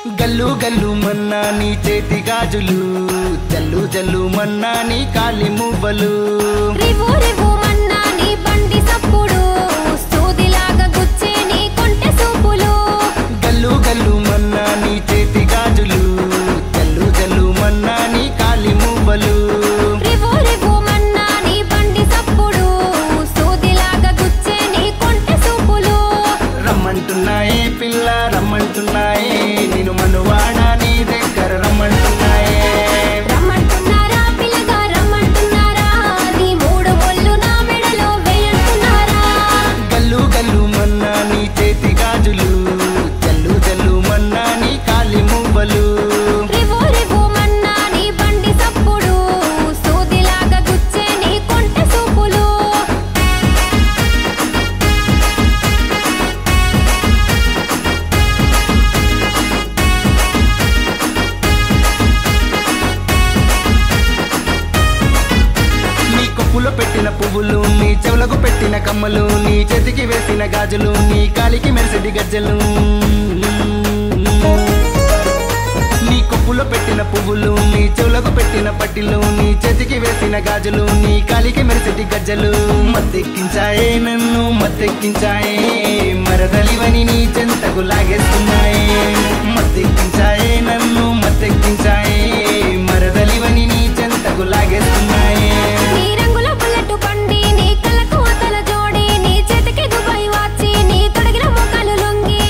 గల్లు గల్లు మన్నా నీ చేతి గాజులు జల్లు జల్లు మన్నా నీ కాలి మువ్వలు రివు రివు మన్నా నీ బండి సప్పుడు సూదిలాగా గుచ్చే నీ కొంటె సూపులు గల్లు గల్లు మన్నా నీ చేతి గాజులు జల్లు జల్లు మన్నా నీ కాలి మువ్వలు రివు రివు మన్నా నీ బండి సప్పుడు సూదిలాగా గుచ్చే నీ కొంటె సూపులు రమ్మంటున్నాయే పిల్ల రమ్మంటున్నాయే నేను మనువాడా నీ దగ్గర రమ్మంటున్నాయే రమ్మంటున్నారా పిల్లగా రమ్మంటున్నారా నీ మూడు ముళ్ళు నా మెడలో వేయంటున్నారా గల్లు గల్లు మన్నా నీ చేతి గాజులు జల్లు జల్లు మన్నా నీ కాలి మువ్వలు రివు రివు మన్నా నీ బండి సప్పుడు సూదిలాగా గుచ్చే నీ కొంటె సూపులు నీ కొప్పులో పెట్టిన పువ్వులు నీ చెవులకు పెట్టిన కమ్మలు నీ చేతికి వేసిన గాజులు నీ కాలికి మెరిసెడి గజ్జలు నీ కొప్పులో పెట్టిన పువ్వులు నీ చెవులకు పెట్టిన పట్టిలు నీ చేతికి వేసిన గాజులు నీ కాలికి మెరిసెటి గజ్జలు మత్తెక్కించాయే నన్ను మత్తెక్కించాయే మరదలివని నీ చెంతకు లాగేస్తున్నాయే మత్తెక్కించాయే నన్ను మత్తెక్కించాయే మరదలివని నీ చెంతకు లాగేస్తున్నాయే నీ రంగుల బుల్లెట్ బండి నీ కళ్ళకు అతల జోడి నీ చేతికి దుబాయ్ వాచి నీ తొడిగిన మొక్కలు లొంగి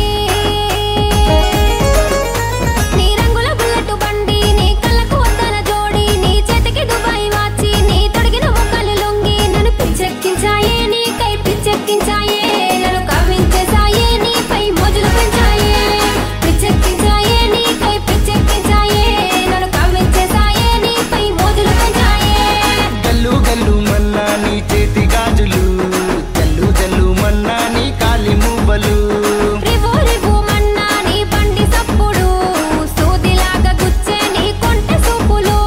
నీ రంగుల బుల్లెట్ బండి నీ కళ్ళకు అతల జోడి నీ చేతికి దుబాయ్ వాచి నీ తొడిగిన మొక్కలు లొంగి నన్ను పిచ్చెక్కించాయే నీ కై పిచ్చెక్కించాయే నన్ను కవ్వించేసాయే నీపై మోజులు పెంచాయే పిచ్చెక్కించాయే నీ కై పిచ్చెక్కించాయే నన్ను కవ్వించేసాయే నీపై మోజులు పెంచాయే గల్లు గల్లు మన్నా నీ చేతి గాజులు జల్లు జల్లు మన్నా నీ కాలి మువ్వలు రివు రివు మన్నా నీ బండి సప్పుడు సూదిలాగా గుచ్చే నీ కొంటె సూపులు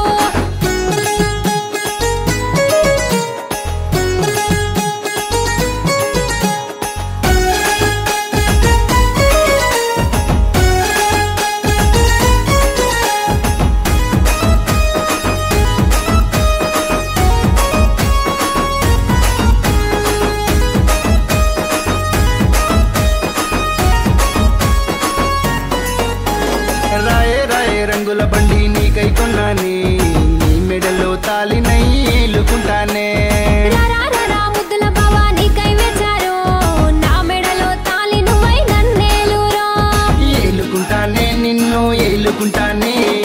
రాయే రాయే రంగుల బండి నీకై కొన్నానే నీ మెడలో తాలినై ఏలుకుంటానే రారారా ముద్దుల బావా నీకై వేచారు నా మెడలో తాలి నువ్వై నన్నేలురో ఏలుకుంటానే నిన్ను ఏలుకుంటానే